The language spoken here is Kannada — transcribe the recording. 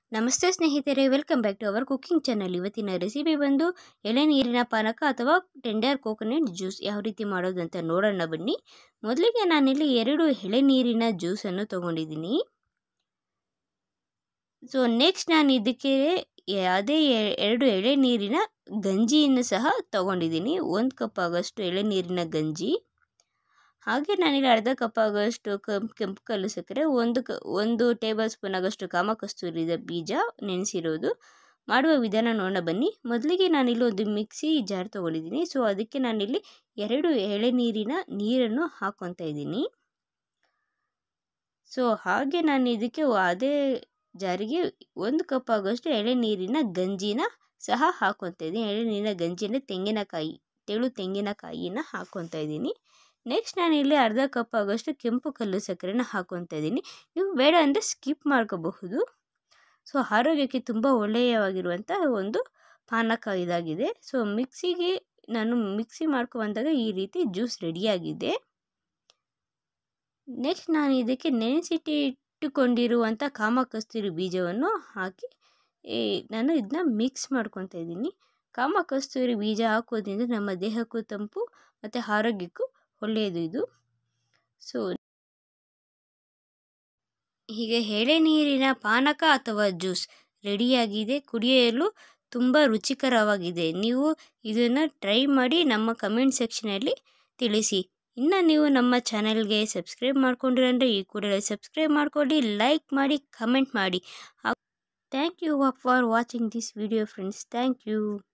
ನಮಸ್ತೆ ಸ್ನೇಹಿತರೆ welcome back to our cooking channel ಇವತ್ತಿನ ರೆಸಿಪಿ ಬಂದು ಎಳೆನೀರಿನ ಪಾನಕ ಅಥವಾ ಟೆಂಡರ್ ಕೋಕೋನಟ್ ಜ್ಯೂಸ್ ಯಾವ ರೀತಿ ಮಾಡೋದು ಅಂತ ನೋಡೋಣ ಬನ್ನಿ ಮೊದಲಿಗೆ ನಾನಿಲ್ಲಿ ಎರಡು ಎಳೆನೀರಿನ ಜ್ಯೂಸನ್ನು ತೊಗೊಂಡಿದ್ದೀನಿ ಸೊ ನೆಕ್ಸ್ಟ್ ನಾನು ಇದಕ್ಕೆ ಅದೇ ಎರಡು ಎಳೆನೀರಿನ ಗಂಜಿಯನ್ನು ಸಹ ತೊಗೊಂಡಿದ್ದೀನಿ ಒಂದು ಕಪ್ ಆಗೋಷ್ಟು ಎಳೆನೀರಿನ ಗಂಜಿ ಹಾಗೆ ನಾನಿಲ್ಲಿ ಅರ್ಧ ಕಪ್ ಆಗೋಷ್ಟು ಕೆಂಪು ಕೆಂಪು ಕಲ್ಲು ಸಕ್ಕರೆ ಒಂದು ಕ ಒಂದು ಟೇಬಲ್ ಸ್ಪೂನ್ ಆಗೋಷ್ಟು ಕಾಮಕಸ್ತೂರಿದ ಬೀಜ ನೆನೆಸಿರೋದು ಮಾಡುವ ವಿಧಾನ ನೋಡೋಣ ಬನ್ನಿ ಮೊದಲಿಗೆ ನಾನಿಲ್ಲಿ ಒಂದು ಮಿಕ್ಸಿ ಜಾರ್ ತೊಗೊಂಡಿದ್ದೀನಿ ಸೊ ಅದಕ್ಕೆ ನಾನಿಲ್ಲಿ ಎರಡು ಎಳೆನೀರಿನ ನೀರನ್ನು ಹಾಕ್ಕೊತಾ ಇದ್ದೀನಿ ಸೊ ಹಾಗೆ ನಾನು ಇದಕ್ಕೆ ಅದೇ ಜಾರಿಗೆ ಒಂದು ಕಪ್ ಆಗೋಷ್ಟು ಎಳೆನೀರಿನ ಗಂಜಿನ ಸಹ ಹಾಕ್ಕೊತಾ ಇದ್ದೀನಿ ಎಳೆನೀರಿನ ಗಂಜಿ ಅಂದರೆ ತೆಂಗಿನಕಾಯಿ ತೆಳು ತೆಂಗಿನಕಾಯಿನ ಹಾಕ್ಕೊತಾ ಇದ್ದೀನಿ ನೆಕ್ಸ್ಟ್ ನಾನು ಇಲ್ಲಿ ಅರ್ಧ ಕಪ್ ಆಗೋಷ್ಟು ಕೆಂಪು ಕಲ್ಲು ಸಕ್ಕರೆನ ಹಾಕ್ಕೊತಾ ಇದ್ದೀನಿ ನೀವು ಬೇಡ ಅಂದರೆ ಸ್ಕಿಪ್ ಮಾಡ್ಕೋಬಹುದು ಸೊ ಆರೋಗ್ಯಕ್ಕೆ ತುಂಬ ಒಳ್ಳೆಯವಾಗಿರುವಂಥ ಒಂದು ಪಾನಕ ಇದಾಗಿದೆ ಸೊ ಮಿಕ್ಸಿಗೆ ನಾನು ಮಿಕ್ಸಿ ಮಾಡ್ಕೊಬಂದಾಗ ಈ ರೀತಿ ಜ್ಯೂಸ್ ರೆಡಿಯಾಗಿದೆ ನೆಕ್ಸ್ಟ್ ನಾನು ಇದಕ್ಕೆ ನೆನೆಸಿಟ್ಟು ಇಟ್ಟುಕೊಂಡಿರುವಂಥ ಕಾಮಕಸ್ತೂರಿ ಬೀಜವನ್ನು ಹಾಕಿ ನಾನು ಇದನ್ನ ಮಿಕ್ಸ್ ಮಾಡ್ಕೊತಾ ಇದ್ದೀನಿ ಕಾಮಕಸ್ತೂರಿ ಬೀಜ ಹಾಕೋದ್ರಿಂದ ನಮ್ಮ ದೇಹಕ್ಕೂ ತಂಪು ಮತ್ತು ಆರೋಗ್ಯಕ್ಕೂ ಒಳ್ಳೆಯದು ಇದು ಸೊ ಹೀಗೆ ಎಳೆನೀರಿನ ಪಾನಕ ಅಥವಾ ಜ್ಯೂಸ್ ರೆಡಿಯಾಗಿದೆ ಕುಡಿಯಲು ತುಂಬ ರುಚಿಕರವಾಗಿದೆ ನೀವು ಇದನ್ನು ಟ್ರೈ ಮಾಡಿ ನಮ್ಮ ಕಮೆಂಟ್ ಸೆಕ್ಷನಲ್ಲಿ ತಿಳಿಸಿ ಇನ್ನು ನೀವು ನಮ್ಮ ಚಾನಲ್ಗೆ ಸಬ್ಸ್ಕ್ರೈಬ್ ಮಾಡ್ಕೊಂಡಿರಂದರೆ ಈ ಕೂಡಲೇ ಸಬ್ಸ್ಕ್ರೈಬ್ ಮಾಡ್ಕೊಳ್ಳಿ ಲೈಕ್ ಮಾಡಿ ಕಮೆಂಟ್ ಮಾಡಿ thank you for watching this video friends thank you